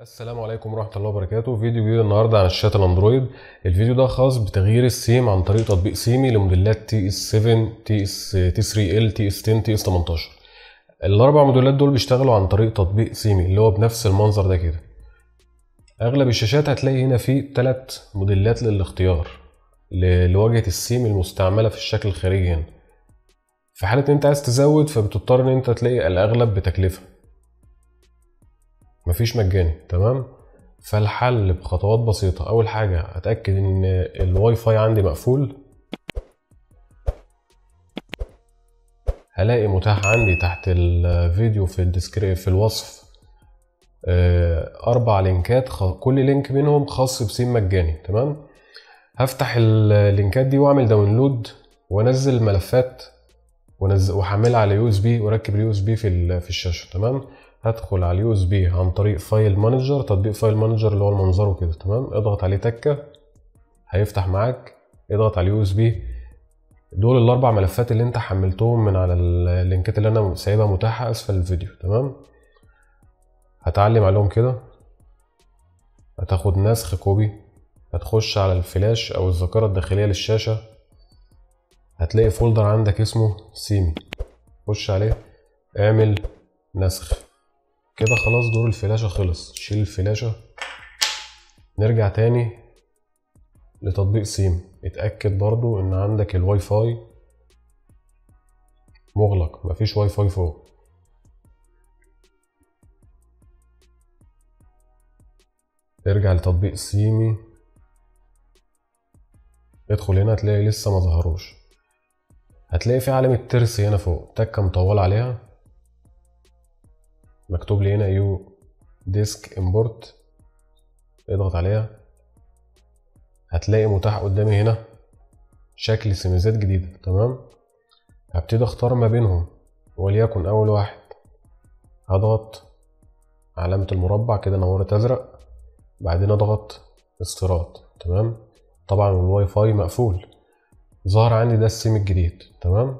السلام عليكم ورحمة الله وبركاته فيديو جديد النهاردة عن الشاشات الاندرويد الفيديو ده خاص بتغيير السيم عن طريق تطبيق سيمي لموديلات تي اس 7 تي اس تي 3 ال تي اس 10 تي اس 18 الاربع موديلات دول بيشتغلوا عن طريق تطبيق سيمي اللي هو بنفس المنظر ده كده اغلب الشاشات هتلاقي هنا في ثلاث موديلات للاختيار ل- لواجهة السيم المستعملة في الشكل الخارجي هنا في حالة ان انت عايز تزود فبتضطر ان انت تلاقي الاغلب بتكلفة مفيش مجاني تمام فالحل بخطوات بسيطة أول حاجة أتأكد إن الواي فاي عندي مقفول هلاقي متاح عندي تحت الفيديو في الديسكري في الوصف آه، أربع لينكات خ... كل لينك منهم خاص بسيم مجاني تمام هفتح اللينكات دي وأعمل داونلود وأنزل ملفات ونز... وأحملها على يو اس بي وأركب اليو اس بي في ال... في الشاشة تمام هدخل على اليو اس بي عن طريق فايل مانجر تطبيق فايل مانجر اللي هو المنظره كده تمام اضغط عليه تكه هيفتح معاك اضغط على اليو اس بي دول الاربع ملفات اللي انت حملتهم من على اللينكات اللي انا سايبها متاحه اسفل الفيديو تمام هتعلم عليهم كده هتاخد نسخ كوبي هتخش على الفلاش او الذاكره الداخليه للشاشه هتلاقي فولدر عندك اسمه سيمي خش عليه اعمل نسخ كده خلاص دور الفلاشة خلص شيل الفلاشة نرجع تاني لتطبيق سيم اتأكد برضو ان عندك الواي فاي مغلق مفيش واي فاي فوق ارجع لتطبيق سيمي ادخل هنا هتلاقي لسه ما ظهروش هتلاقي في علامة ترس هنا فوق تكة مطولة عليها مكتوب لي هنا يو ديسك امبورت اضغط عليها هتلاقي متاح قدامي هنا شكل سميزات جديدة تمام هبتدي اختار ما بينهم وليكن اول واحد هضغط علامة المربع كده نورت ازرق بعدين اضغط استيراد تمام طبعا الواي فاي مقفول ظهر عندي ده السيم الجديد تمام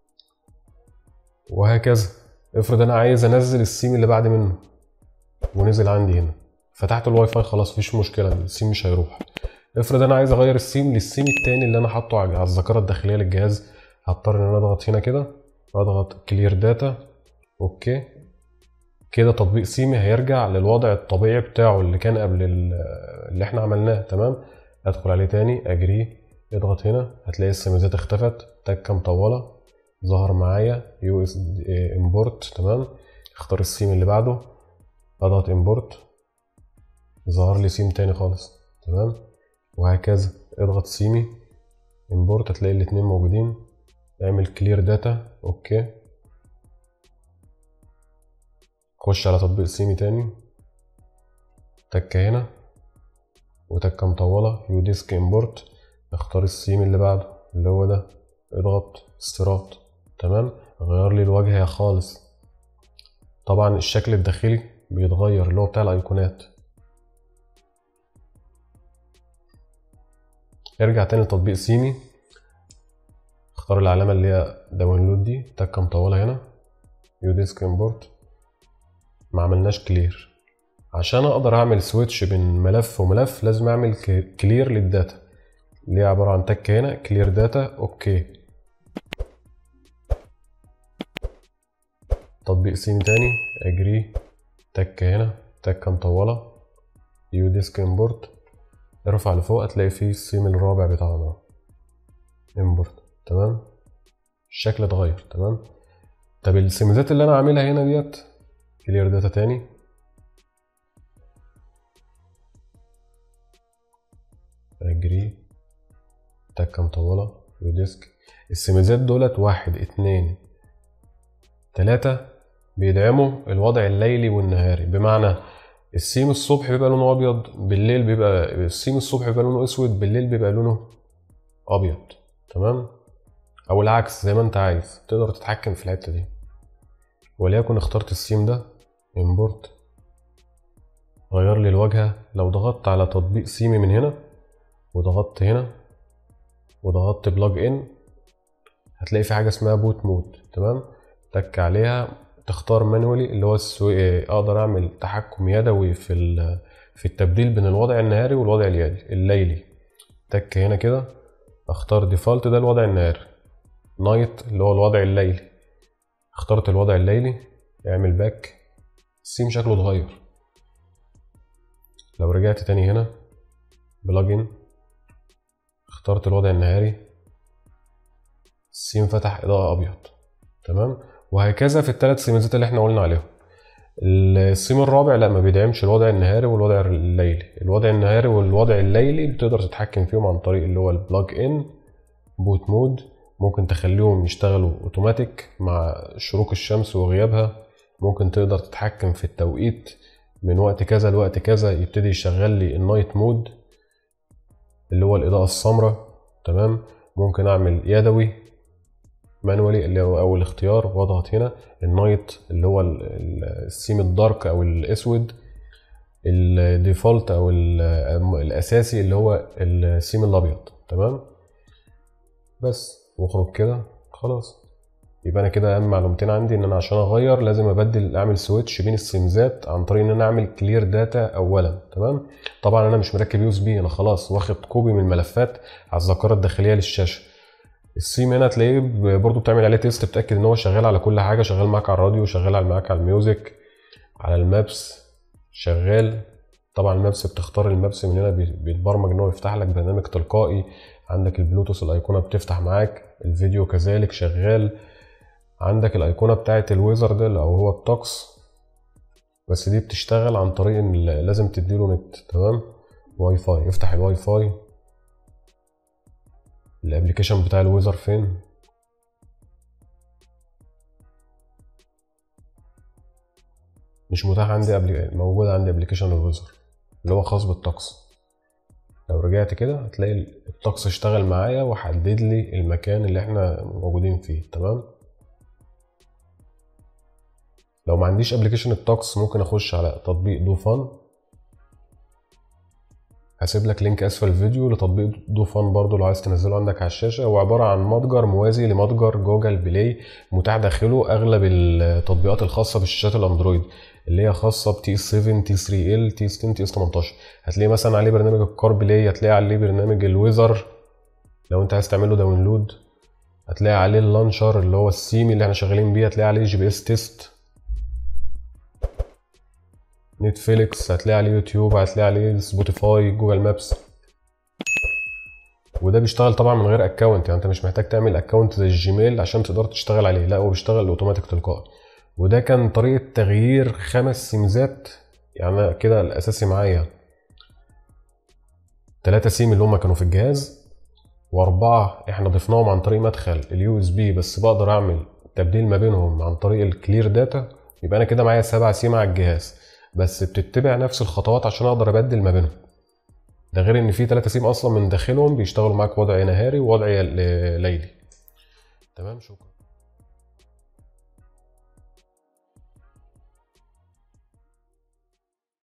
وهكذا افرض انا عايز انزل السيم اللي بعد منه ونزل عندي هنا فتحت الواي فاي خلاص مفيش مشكله السيم مش هيروح افرض انا عايز اغير السيم للسيم التاني اللي انا حاطه على الذاكره الداخليه للجهاز هضطر ان انا اضغط هنا كده واضغط كلير داتا اوكي كده تطبيق سيمي هيرجع للوضع الطبيعي بتاعه اللي كان قبل اللي احنا عملناه تمام ادخل عليه تاني اجريه اضغط هنا هتلاقي السميزات اختفت تكه مطوله ظهر معايا يو اس امبورت تمام اختار السيم اللي بعده اضغط امبورت ظهر لي سيم تاني خالص تمام وهكذا اضغط سيمي امبورت هتلاقي الاتنين موجودين اعمل كلير داتا اوكي خش على تطبيق سيمي تاني تكة هنا وتكة مطولة يو ديسك امبورت اختار السيم اللي بعده اللي هو ده اضغط استيراد تمام غير لي الواجهة خالص طبعا الشكل الداخلي بيتغير اللي هو بتاع الايقونات ارجع تاني لتطبيق سيمي اختار العلامة اللي هي داونلود دي تكة مطولة هنا يو ديسك امبورت ما عملناش كلير عشان اقدر اعمل سويتش بين ملف وملف لازم اعمل كلير للداتا اللي هي عبارة عن تكة هنا كلير داتا اوكي تطبيق سيمي تاني اجري تكة هنا تكة مطولة يو ديسك امبورت ارفع لفوق هتلاقي فيه السيم الرابع بتاعنا امبورت تمام الشكل اتغير تمام طب السيميزات اللي انا عاملها هنا ديت كلير داتا تاني اجري تكة مطولة يو ديسك السيميزات دولت واحد اتنين تلاتة بيدعموا الوضع الليلي والنهاري بمعنى السيم الصبح بيبقى لونه ابيض بالليل بيبقى السيم الصبح بيبقى لونه اسود بالليل بيبقى لونه ابيض تمام او العكس زي ما انت عايز تقدر تتحكم في الحته دي وليكن اخترت السيم ده امبورت غير لي الواجهه لو ضغطت على تطبيق سيمي من هنا وضغطت هنا وضغطت بلاج ان هتلاقي في حاجه اسمها بوت مود تمام تك عليها تختار مانوالي اللي هو السو... اقدر اعمل تحكم يدوي في ال... في التبديل بين الوضع النهاري والوضع اليدي الليلي تك هنا كده اختار ديفولت ده الوضع النهاري نايت اللي هو الوضع الليلي اخترت الوضع الليلي اعمل باك السيم شكله اتغير لو رجعت تاني هنا بلجن اخترت الوضع النهاري السيم فتح اضاءة ابيض تمام وهكذا في الثلاث سيمزات اللي احنا قلنا عليهم السيم الرابع لا ما بيدعمش الوضع النهاري والوضع الليلي الوضع النهاري والوضع الليلي بتقدر تتحكم فيهم عن طريق اللي هو البلاج ان بوت مود ممكن تخليهم يشتغلوا اوتوماتيك مع شروق الشمس وغيابها ممكن تقدر تتحكم في التوقيت من وقت كذا لوقت كذا يبتدي يشغل لي النايت مود اللي هو الاضاءة السمراء تمام ممكن اعمل يدوي مانوالي اللي هو اول اختيار واضغط هنا النايت اللي هو السيم الدارك او الاسود الديفولت او الاساسي اللي هو السيم الابيض تمام بس واخرج كده خلاص يبقى انا كده اهم معلومتين عندي ان انا عشان اغير لازم ابدل اعمل سويتش بين السيمزات عن طريق ان انا اعمل كلير داتا اولا تمام طبعا انا مش مركب يو اس بي انا خلاص واخد كوبي من الملفات على الذاكره الداخليه للشاشه السيم هنا تلاقيه برضو بتعمل عليه تيست بتاكد ان هو شغال على كل حاجه شغال معاك على الراديو شغال معاك على الميوزك على المابس شغال طبعا المابس بتختار المابس من هنا بيتبرمج ان هو يفتح لك برنامج تلقائي عندك البلوتوث الايقونه بتفتح معاك الفيديو كذلك شغال عندك الايقونه بتاعه الويزر ده او هو الطقس بس دي بتشتغل عن طريق ان لازم تديله نت تمام واي فاي افتح الواي فاي الابلكيشن بتاع الويزر فين مش متاح عندي قبل موجود عندي ابلكيشن الويزر اللي هو خاص بالطقس لو رجعت كده هتلاقي الطقس اشتغل معايا وحدد لي المكان اللي احنا موجودين فيه تمام لو ما عنديش ابلكيشن الطقس ممكن اخش على تطبيق دوفان هسيب لك لينك اسفل الفيديو لتطبيق دوفان برضو لو عايز تنزله عندك على الشاشه هو عباره عن متجر موازي لمتجر جوجل بلاي متاح داخله اغلب التطبيقات الخاصه بالشاشات الاندرويد اللي هي خاصه بتي اس 7 تي 3 ال تي اس 10 تي اس 18 هتلاقي مثلا عليه برنامج الكار بلاي هتلاقي عليه برنامج الويزر لو انت عايز تعمله داونلود هتلاقي عليه اللانشر اللي هو السيمي اللي احنا شغالين بيه هتلاقي عليه جي بي اس تيست نتفليكس هتلاقي عليه يوتيوب هتلاقي عليه سبوتيفاي جوجل مابس وده بيشتغل طبعا من غير اكونت يعني انت مش محتاج تعمل اكونت زي الجيميل عشان تقدر تشتغل عليه لا هو بيشتغل اوتوماتيك تلقائي وده كان طريقه تغيير خمس سيمزات يعني كده الاساسي معايا ثلاثة سيم اللي هما كانوا في الجهاز واربعة احنا ضفناهم عن طريق مدخل اليو اس بي بس بقدر اعمل تبديل ما بينهم عن طريق الكلير داتا يبقى انا كده معايا سبعة سيم على الجهاز بس بتتبع نفس الخطوات عشان اقدر ابدل ما بينهم ده غير ان في ثلاثة سيم اصلا من داخلهم بيشتغلوا معاك وضع نهاري ووضع ليلي تمام شكرا